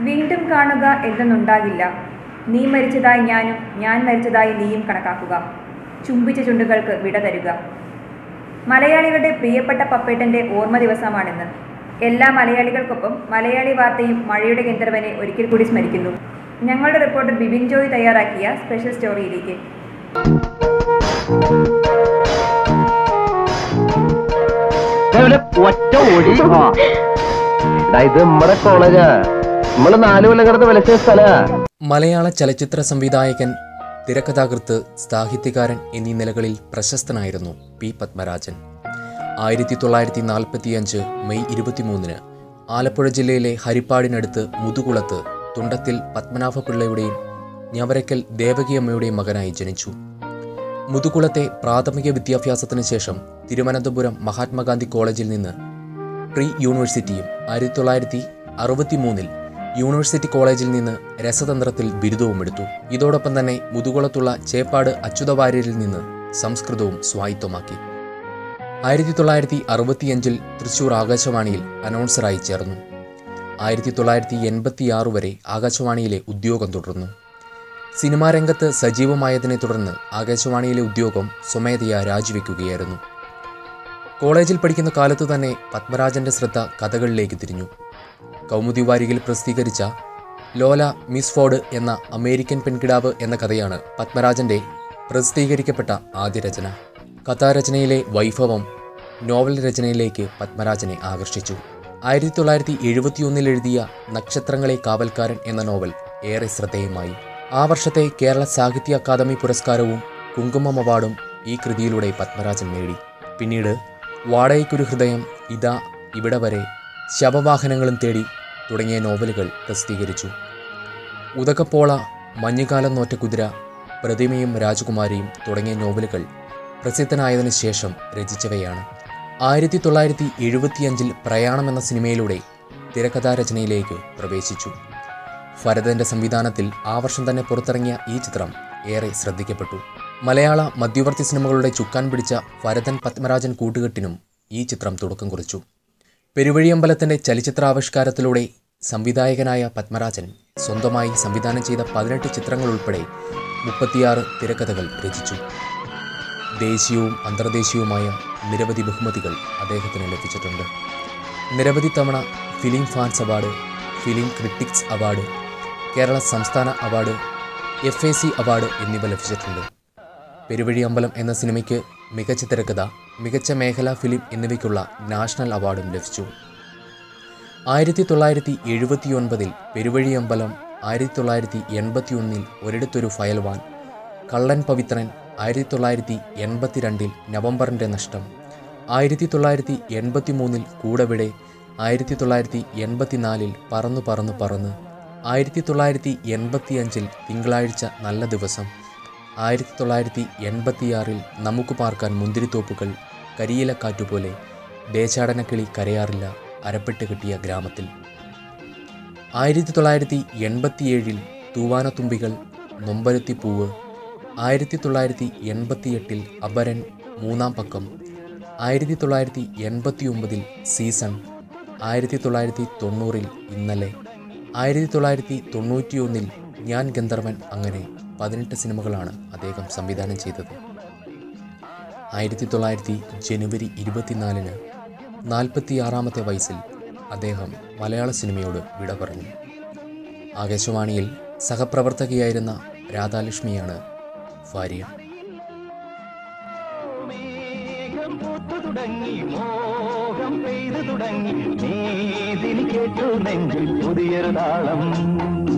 വീണ്ടും കാണുക എന്നൊന്നുണ്ടാകില്ല നീ മരിച്ചതായി ഞാനും ഞാൻ മരിച്ചതായി നീയും കണക്കാക്കുക ചുംബിച്ച ചുണ്ടുകൾക്ക് വിട തരുക മലയാളികളുടെ പ്രിയപ്പെട്ട പപ്പേട്ടൻ്റെ ഓർമ്മ ദിവസമാണിന്ന് എല്ലാ മലയാളികൾക്കൊപ്പം മലയാളി വാർത്തയും മഴയുടെ ഗന്ധർവനെ ഒരിക്കൽ കൂടി സ്മരിക്കുന്നു ഞങ്ങളുടെ റിപ്പോർട്ടർ ബിബിൻ ജോയ് തയ്യാറാക്കിയ സ്പെഷ്യൽ സ്റ്റോറിയിലേക്ക് ഒറ്റ ഓടി ഇത് നമ്മടെ കോളേജാ നമ്മള് നാല് കൊല്ലം കിടന്ന് വിലച്ച സ്ഥല മലയാള ചലച്ചിത്ര സംവിധായകൻ തിരക്കഥാകൃത്ത് സാഹിത്യകാരൻ എന്നീ നിലകളിൽ പ്രശസ്തനായിരുന്നു പി പത്മരാജൻ ആയിരത്തി തൊള്ളായിരത്തി നാൽപ്പത്തിയഞ്ച് മെയ് ഇരുപത്തിമൂന്നിന് ആലപ്പുഴ ജില്ലയിലെ ഹരിപ്പാടിനടുത്ത് മുതുകുളത്ത് തുണ്ടത്തിൽ പത്മനാഭപിള്ളയുടെയും ഞവരക്കൽ ദേവകിയമ്മയുടെയും മകനായി ജനിച്ചു മുതുകുളത്തെ പ്രാഥമിക വിദ്യാഭ്യാസത്തിന് ശേഷം തിരുവനന്തപുരം മഹാത്മാഗാന്ധി കോളേജിൽ നിന്ന് പ്രീ യൂണിവേഴ്സിറ്റിയും ആയിരത്തി തൊള്ളായിരത്തി അറുപത്തി മൂന്നിൽ യൂണിവേഴ്സിറ്റി കോളേജിൽ നിന്ന് രസതന്ത്രത്തിൽ ബിരുദവും എടുത്തു ഇതോടൊപ്പം തന്നെ മുതുകുളത്തുള്ള ചേപ്പാട് അച്യുതവാര്യരിൽ നിന്ന് സംസ്കൃതവും സ്വായത്തമാക്കി ആയിരത്തി തൊള്ളായിരത്തി അറുപത്തിയഞ്ചിൽ തൃശൂർ ആകാശവാണിയിൽ അനൗൺസറായി ചേർന്നു ആയിരത്തി തൊള്ളായിരത്തി എൺപത്തിയാറ് വരെ ആകാശവാണിയിലെ ഉദ്യോഗം തുടർന്നു സിനിമാ രംഗത്ത് സജീവമായതിനെ തുടർന്ന് ആകാശവാണിയിലെ ഉദ്യോഗം സ്വമേധയാ രാജിവെക്കുകയായിരുന്നു കോളേജിൽ പഠിക്കുന്ന കാലത്തു തന്നെ പത്മരാജന്റെ ശ്രദ്ധ കഥകളിലേക്ക് തിരിഞ്ഞു കൗമുദി വാരികയിൽ പ്രസിദ്ധീകരിച്ച ലോല മിസ് ഫോർഡ് എന്ന അമേരിക്കൻ പെൺകിടാവ് എന്ന കഥയാണ് പത്മരാജന്റെ പ്രസിദ്ധീകരിക്കപ്പെട്ട ആദ്യ രചന കഥാരചനയിലെ വൈഭവം നോവൽ രചനയിലേക്ക് പത്മരാജനെ ആകർഷിച്ചു ആയിരത്തി തൊള്ളായിരത്തി എഴുപത്തിയൊന്നിൽ എഴുതിയ നക്ഷത്രങ്ങളെ കാവൽക്കാരൻ എന്ന നോവൽ ഏറെ ശ്രദ്ധേയമായി ആ വർഷത്തെ കേരള സാഹിത്യ അക്കാദമി പുരസ്കാരവും കുങ്കുമം അവാർഡും ഈ കൃതിയിലൂടെ പത്മരാജൻ നേടി പിന്നീട് വാടകയ്ക്കൊരു ഹൃദയം ഇതാ ഇവിടെ വരെ ശവവാഹനങ്ങളും തേടി തുടങ്ങിയ നോവലുകൾ പ്രസിദ്ധീകരിച്ചു ഉദകപ്പോള മഞ്ഞുകാലം നോറ്റ കുതിര പ്രതിമയും രാജകുമാരിയും തുടങ്ങിയ നോവലുകൾ പ്രസിദ്ധനായതിനു ശേഷം രചിച്ചവയാണ് ആയിരത്തി തൊള്ളായിരത്തി എഴുപത്തിയഞ്ചിൽ പ്രയാണം എന്ന സിനിമയിലൂടെ തിരക്കഥാരചനയിലേക്ക് പ്രവേശിച്ചു ഭരതന്റെ സംവിധാനത്തിൽ ആ വർഷം തന്നെ പുറത്തിറങ്ങിയ ഈ ചിത്രം ഏറെ ശ്രദ്ധിക്കപ്പെട്ടു മലയാള മധ്യവർത്തി സിനിമകളുടെ ചുക്കാൻ പിടിച്ച ഭരതൻ പത്മരാജൻ കൂട്ടുകെട്ടിനും ഈ ചിത്രം തുടക്കം കുറിച്ചു പെരുവഴിയമ്പലത്തിന്റെ ചലച്ചിത്രാവിഷ്കാരത്തിലൂടെ സംവിധായകനായ പത്മരാജൻ സ്വന്തമായി സംവിധാനം ചെയ്ത പതിനെട്ട് ചിത്രങ്ങൾ ഉൾപ്പെടെ മുപ്പത്തിയാറ് തിരക്കഥകൾ രചിച്ചു ദേശീയവും അന്തർദേശീയവുമായ നിരവധി ബഹുമതികൾ അദ്ദേഹത്തിന് ലഭിച്ചിട്ടുണ്ട് നിരവധി തവണ film fans award film critics award Kerala സംസ്ഥാന award F A C award എന്നിവ ലഭിച്ചിട്ടുണ്ട് പെരുവഴി അമ്പലം എന്ന സിനിമയ്ക്ക് മികച്ച തിരക്കഥ മികച്ച മേഖലാ ഫിലിം എന്നിവയ്ക്കുള്ള നാഷണൽ അവാർഡും ലഭിച്ചു ആയിരത്തി തൊള്ളായിരത്തി എഴുപത്തിയൊൻപതിൽ പെരുവഴി അമ്പലം ആയിരത്തി തൊള്ളായിരത്തി എൺപത്തിയൊന്നിൽ ഒരിടത്തൊരു ഫയൽവാൻ കള്ളൻ പവിത്രൻ ആയിരത്തി തൊള്ളായിരത്തി എൺപത്തിരണ്ടിൽ നവംബറിൻ്റെ നഷ്ടം ആയിരത്തി തൊള്ളായിരത്തി എൺപത്തി മൂന്നിൽ കൂടവിടെ ആയിരത്തി തൊള്ളായിരത്തി എൺപത്തിനാലിൽ പറന്നു പറന്നു പറന്ന് ആയിരത്തി തൊള്ളായിരത്തി എൺപത്തിയഞ്ചിൽ തിങ്കളാഴ്ച നല്ല ദിവസം ആയിരത്തി തൊള്ളായിരത്തി എൺപത്തിയാറിൽ നമുക്ക് പാർക്കാൻ മുന്തിരിത്തോപ്പുകൾ കരിയിലക്കാറ്റുപോലെ ദേശാടനക്കിളി കരയാറില്ല അരപ്പെട്ട് കിട്ടിയ ഗ്രാമത്തിൽ ആയിരത്തി തൊള്ളായിരത്തി എൺപത്തിയേഴിൽ തൂവാനത്തുമ്പികൾ നൊമ്പരത്തിപ്പൂവ് ആയിരത്തി തൊള്ളായിരത്തി എൺപത്തിയെട്ടിൽ അപരൻ മൂന്നാം പക്കം ആയിരത്തി തൊള്ളായിരത്തി എൺപത്തി ഒമ്പതിൽ സീസൺ ആയിരത്തി തൊള്ളായിരത്തി തൊണ്ണൂറിൽ ഇന്നലെ ആയിരത്തി തൊള്ളായിരത്തി തൊണ്ണൂറ്റിയൊന്നിൽ ഞാൻ ഗന്ധർവൻ അങ്ങനെ പതിനെട്ട് സിനിമകളാണ് അദ്ദേഹം സംവിധാനം ചെയ്തത് ആയിരത്തി തൊള്ളായിരത്തി ജനുവരി ഇരുപത്തിനാലിന് നാൽപ്പത്തിയാറാമത്തെ വയസ്സിൽ അദ്ദേഹം മലയാള സിനിമയോട് വിട പറഞ്ഞു ആകാശവാണിയിൽ സഹപ്രവർത്തകയായിരുന്ന രാധാലക്ഷ്മിയാണ് ഭാര്യ മേഘം പൂത്തു തുടങ്ങി മോഹം പെയ്തു തുടങ്ങി നീതിനി കേട്ടു നെഞ്ചിൽ പുതിയൊരു താളം